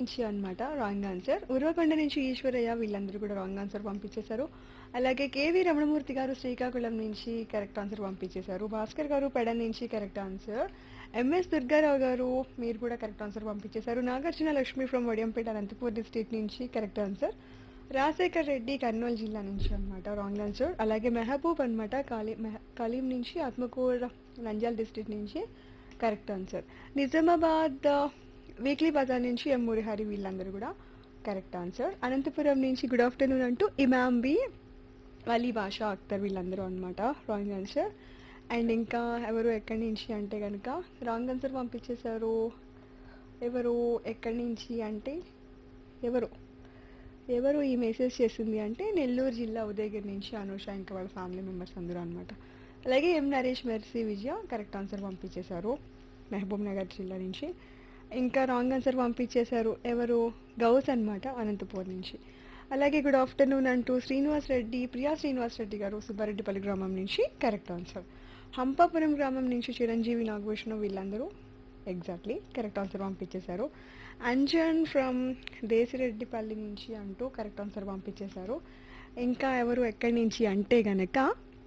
నుంచి అనమాట wrong answer Uravakonda నుంచి ఈశ్వరయ్య వీళ్ళందరూ కూడా రాంగ్ ఆన్సర్ పంపించేశారు అలాగే కేవీ రమణమూర్తి గారు శ్రీకాకుళం నుంచి కరెక్ట్ ఆన్సర్ పంపించేశారు భాస్కర్ గారు పెడ నుంచి కరెక్ట్ ఆన్సర్ ఎంఎస్ దుర్గారావు గారు మీరు కూడా కరెక్ట్ ఆన్సర్ పంపించేశారు నాగార్జున లక్ష్మి ఫ్రమ్ వడియంపేట అనంతపూర్ డిస్ట్రిక్ట్ నుంచి కరెక్ట్ ఆన్సర్ రాజశేఖర్ రెడ్డి కర్నూలు జిల్లా నుంచి అనమాట రాంగ్ ఆన్సర్ అలాగే మెహబూబ్ అనమాట కాలి మెహ- కలీం నుంచి ఆత్మకూర నంజాల్ డిస్ట్రిక్ట్ నుంచి correct answer Nizamabad weekly Bazar నుంచి ఎం మురిహరి వీళ్ళందరూ కూడా కరెక్ట్ ఆన్సర్ అనంతపురం నుంచి గుడ్ ఆఫ్టర్నూన్ అంటూ ఇమామ్ బి వలీ భాషా అఖ్తర్ వీళ్ళందరూ అనమాట రాంగ్ ఆన్సర్ అండ్ ఇంకా ఎవరు ఎక్కడి నుంచి అంటే కనుక రాంగ్ ఆన్సర్ పంపించేశారు ఎవరు ఎక్కడి నుంచి అంటే ఎవరు ఎవరు ఈ మెసేజ్ చేసింది అంటే నెల్లూరు జిల్లా ఉదయగిరి నుంచి అనూష ఇంకా వాళ్ళ ఫ్యామిలీ మెంబర్స్ అందరూ అనమాట అలాగే M Naresh Mercy Vijaya correct answer పంపించేశారు మహబూబ్ నగర్ జిల్లా నుంచి ఇంకా రాంగ్ ఆన్సర్ పంపించేశారు ఎవరు గౌస్ అనమాట అనంతపూర్ నుంచి అలాగే గుడ్ ఆఫ్టర్నూన్ అంటూ శ్రీనివాస్ రెడ్డి ప్రియా శ్రీనివాస్ రెడ్డి గారు సుబ్బారెడ్డిపల్లి గ్రామం నుంచి కరెక్ట్ ఆన్సర్ హంపాపురం గ్రామం నుంచి చిరంజీవి నాగభూషణం వీళ్ళందరూ ఎగ్జాక్ట్లీ కరెక్ట్ ఆన్సర్ పంపించేశారు అంజన్ ఫ్రమ్ దేశిరెడ్డిపల్లి నుంచి అంటూ కరెక్ట్ ఆన్సర్ పంపించేశారు ఇంకా ఎవరు ఎక్కడి నుంచి అంటే గనక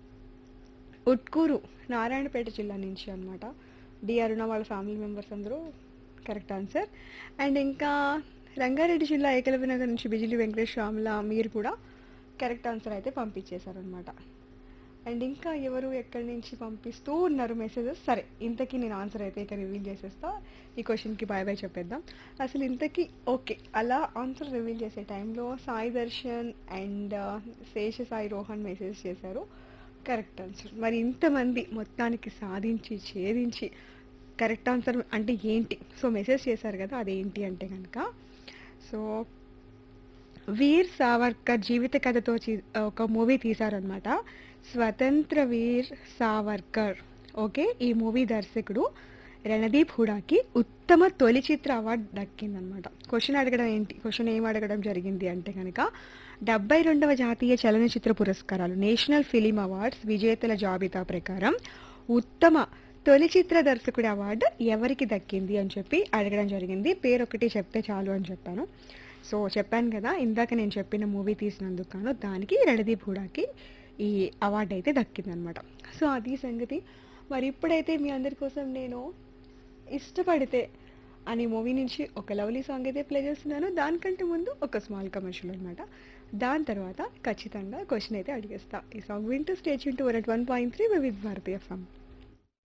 ఉట్కూరు నారాయణపేట జిల్లా నుంచి అనమాట డి అరుణ వాళ్ళ ఫ్యామిలీ మెంబర్స్ అందరూ కరెక్ట్ ఆన్సర్ అండ్ ఇంకా రంగారెడ్డి జిల్లా ఏకలవ్య నగర్ నుంచి బిజిలి వెంకటేష్ రాముల మీరు కూడా కరెక్ట్ ఆన్సర్ అయితే పంపించేశారు అనమాట అండ్ ఇంకా ఎవరు ఎక్కడి నుంచి పంపిస్తూ ఉన్నారు మెసేజెస్ సరే ఇంతకీ నేను ఆన్సర్ అయితే ఇక రివీల్ చేసేస్తా ఈ క్వశ్చన్కి బాయ్ బాయ్ చెప్పేద్దాం అసలు ఇంతకీ ఓకే అలా ఆన్సర్ రివీల్ చేసే టైంలో సాయి దర్శన్ అండ్ శేష సాయి రోహన్ మెసేజ్ చేశారు కరెక్ట్ ఆన్సర్ మరి ఇంతమంది మొత్తానికి సాధించి ఛేదించి కరెక్ట్ ఆన్సర్ అంటే ఏంటి సో మెసేజ్ చేశారు కదా అదేంటి అంటే కనుక సో వీర్ సావర్కర్ జీవిత కథతో చీ- ఒక మూవీ తీశారనమాట స్వతంత్ర వీర్ సావర్కర్ ఓకే ఈ మూవీ దర్శకుడు రణదీప్ హుడాకి ఉత్తమ తొలి చిత్ర అవార్డు దక్కిందనమాట క్వశ్చన్ అడగడం ఏంటి క్వశ్చన్ ఏం అడగడం జరిగింది అంటే కనుక డెబ్బై రెండవ జాతీయ చలనచిత్ర పురస్కారాలు నేషనల్ ఫిలిం అవార్డ్స్ విజేతల జాబితా ప్రకారం ఉత్తమ తొలి చిత్ర దర్శకుడి అవార్డు ఎవరికి దక్కింది అని చెప్పి అడగడం జరిగింది పేరు ఒకటి చెప్తే చాలు అని చెప్పాను సో చెప్పాను కదా ఇందాక నేను చెప్పిన మూవీ తీసినందుకు గాను దానికి రణదీప్ హుడాకి ఈ అవార్డు అయితే దక్కిందనమాట సో అది సంగతి మరి ఇప్పుడైతే మీ అందరి కోసం నేను ఇష్టపడితే అనే మూవీ నుంచి ఒక లవ్లీ సాంగ్ అయితే ప్లే చేస్తున్నాను దానికంటే ముందు ఒక స్మాల్ కమర్షియల్ అనమాట దాని తర్వాత ఖచ్చితంగా క్వశ్చన్ అయితే అడిగేస్తా ఈ సాంగ్ వింటూ stage into one point three with భారతీయ ఫామ్